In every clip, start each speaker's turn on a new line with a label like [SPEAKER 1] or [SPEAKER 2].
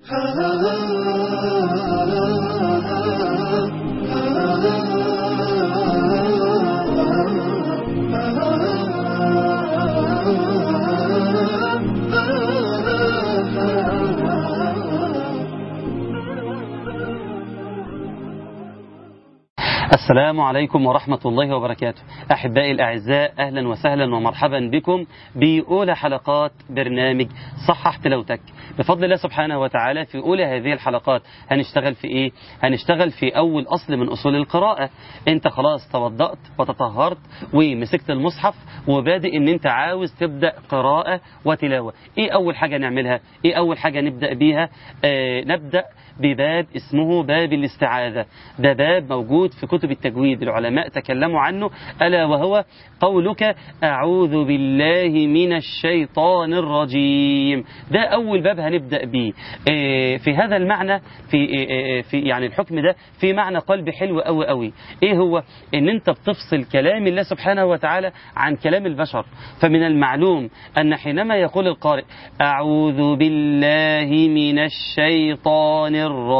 [SPEAKER 1] السلام عليكم ورحمة الله وبركاته أحبائي الأعزاء أهلا وسهلا ومرحبا بكم بأولى حلقات برنامج صحح تلاوتك بفضل الله سبحانه وتعالى في أولى هذه الحلقات هنشتغل في إيه؟ هنشتغل في أول أصل من أصول القراءة أنت خلاص توضأت وتطهرت ومسكت المصحف وبادئ أن أنت عاوز تبدأ قراءة وتلاوة إيه أول حاجة نعملها؟ إيه أول حاجة نبدأ بيها؟ آه نبدأ بباب اسمه باب الاستعاذة ده باب موجود في كتب التجويد العلماء تكلموا عنه ألا وهو قولك أعوذ بالله من الشيطان الرجيم ده أول باب هنبدأ به في هذا المعنى في في يعني الحكم ده في معنى قلبي حلو قوي قوي ايه هو ان انت بتفصل كلام الله سبحانه وتعالى عن كلام البشر فمن المعلوم ان حينما يقول القارئ اعوذ بالله من الشيطان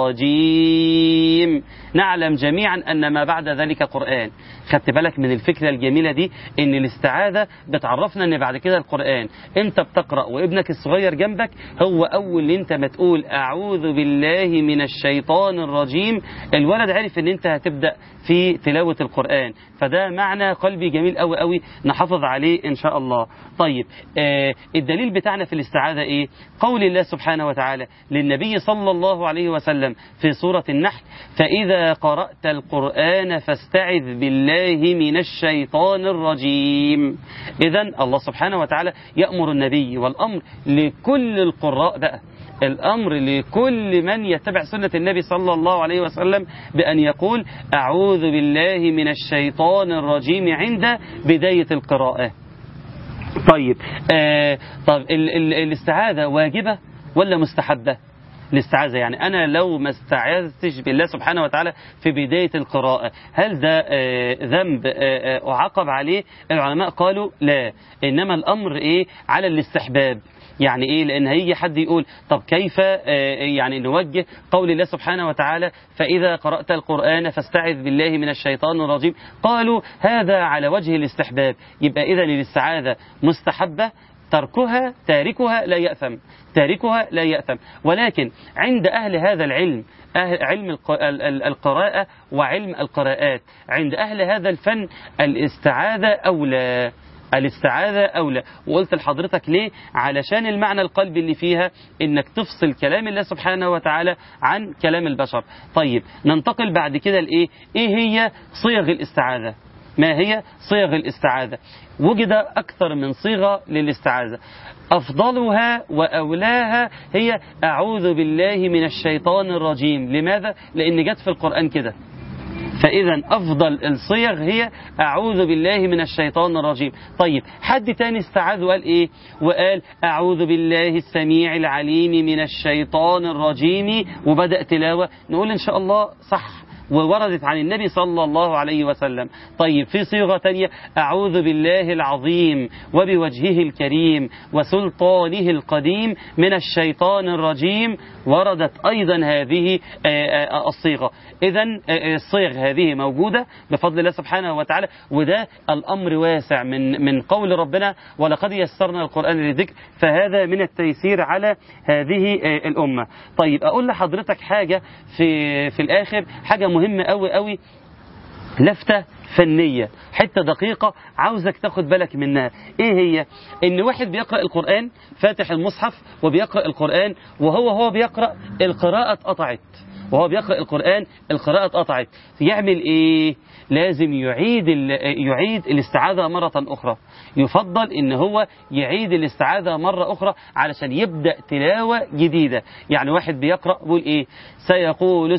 [SPEAKER 1] الرجيم نعلم جميعا ان ما بعد ذلك قرآن خدت بالك من الفكرة الجميلة دي ان الاستعاذة بتعرفنا ان بعد كده القرآن انت بتقرأ وابنك الصغير جنبك هو اول انت ما تقول اعوذ بالله من الشيطان الرجيم الولد عرف ان انت هتبدأ في تلاوة القرآن فده معنى قلبي جميل قوي قوي نحافظ عليه ان شاء الله طيب آه الدليل بتاعنا في الاستعاذة ايه قول الله سبحانه وتعالى للنبي صلى الله عليه وسلم في سورة النحل فإذا قرأت القرآن فاستعذ بالله من الشيطان الرجيم إذا الله سبحانه وتعالى يأمر النبي والأمر لكل القراء بقى الأمر لكل من يتبع سنة النبي صلى الله عليه وسلم بأن يقول أعوذ بالله من الشيطان الرجيم عند بداية القراءة طيب آه طب ال ال الاستعاذة واجبة ولا مستحبة الاستعاذة يعني أنا لو ما استعاذتش بالله سبحانه وتعالى في بداية القراءة هل ده آه ذنب آه أعاقب عليه العلماء قالوا لا إنما الأمر إيه على الاستحباب يعني ايه لان هيجي حد يقول طب كيف يعني نوجه قول الله سبحانه وتعالى فاذا قرات القران فاستعذ بالله من الشيطان الرجيم قالوا هذا على وجه الاستحباب يبقى اذا الاستعاذه مستحبه تركها تاركها لا يأثم تاركها لا يأثم ولكن عند أهل هذا العلم أهل علم القراءة وعلم القراءات عند أهل هذا الفن الاستعاذة أولى الاستعاذة أولى وقلت لحضرتك ليه علشان المعنى القلبي اللي فيها انك تفصل كلام الله سبحانه وتعالى عن كلام البشر طيب ننتقل بعد كده لإيه ايه هي صيغ الاستعاذة ما هي صيغ الاستعاذة وجد أكثر من صيغة للاستعاذة أفضلها وأولاها هي أعوذ بالله من الشيطان الرجيم لماذا؟ لأن جت في القرآن كده فإذا أفضل الصيغ هي أعوذ بالله من الشيطان الرجيم طيب حد تاني استعاذ وقال إيه وقال أعوذ بالله السميع العليم من الشيطان الرجيم وبدأ تلاوة نقول إن شاء الله صح ووردت عن النبي صلى الله عليه وسلم طيب في صيغة تانية أعوذ بالله العظيم وبوجهه الكريم وسلطانه القديم من الشيطان الرجيم وردت أيضا هذه الصيغة إذا الصيغ هذه موجودة بفضل الله سبحانه وتعالى وده الأمر واسع من من قول ربنا ولقد يسرنا القرآن للذكر فهذا من التيسير على هذه الأمة طيب أقول لحضرتك حاجة في في الآخر حاجة مهمة قوي قوي لفتة فنية حتة دقيقة عاوزك تاخد بالك منها ايه هي ان واحد بيقرأ القرآن فاتح المصحف وبيقرأ القرآن وهو هو بيقرأ القراءة اتقطعت وهو بيقرأ القرآن القراءة اتقطعت يعمل ايه لازم يعيد يعيد الاستعاذة مرة أخرى يفضل ان هو يعيد الاستعاذة مرة أخرى علشان يبدأ تلاوة جديدة يعني واحد بيقرأ بيقول ايه سيقول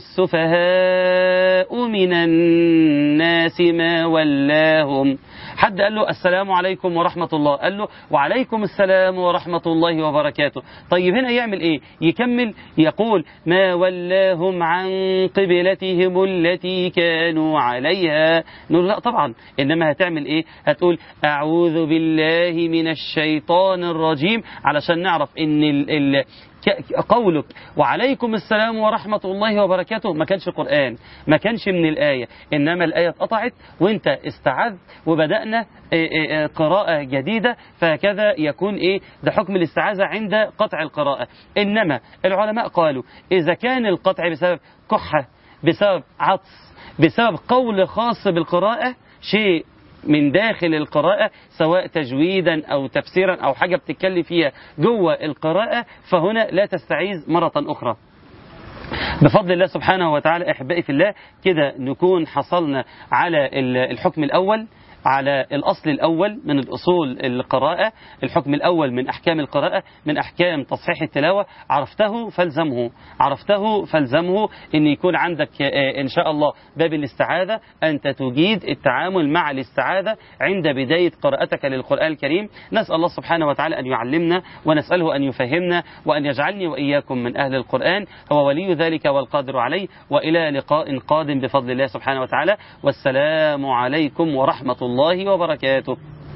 [SPEAKER 1] السفهاء من الناس ما ولاهم حد قال له السلام عليكم ورحمة الله قال له وعليكم السلام ورحمة الله وبركاته طيب هنا يعمل ايه يكمل يقول ما ولاهم عن قبلتهم التي كانوا عليها نقول لا طبعا انما هتعمل ايه هتقول اعوذ بالله من الشيطان الرجيم علشان نعرف ان ال ال ك- قولك وعليكم السلام ورحمة الله وبركاته ما كانش قرآن ما كانش من الآية إنما الآية اتقطعت وانت استعذ وبدأنا إيه إيه قراءة جديدة فهكذا يكون إيه ده حكم الاستعاذة عند قطع القراءة إنما العلماء قالوا إذا كان القطع بسبب كحة بسبب عطس بسبب قول خاص بالقراءة شيء من داخل القراءة سواء تجويدا أو تفسيرا أو حاجة بتتكلم فيها جوه القراءة فهنا لا تستعيذ مرة أخرى بفضل الله سبحانه وتعالى احبائي في الله كده نكون حصلنا على ال- الحكم الاول على الاصل الاول من الاصول القراءه الحكم الاول من احكام القراءه من احكام تصحيح التلاوه عرفته فالزمه عرفته فالزمه ان يكون عندك آه، ان شاء الله باب الاستعاذه انت تجيد التعامل مع الاستعاذه عند بدايه قراءتك للقران الكريم نسال الله سبحانه وتعالى ان يعلمنا ونساله ان يفهمنا وان يجعلني واياكم من اهل القران هو ولي ذلك والقادر عليه والى لقاء قادم بفضل الله سبحانه وتعالى والسلام عليكم ورحمه الله وبركاته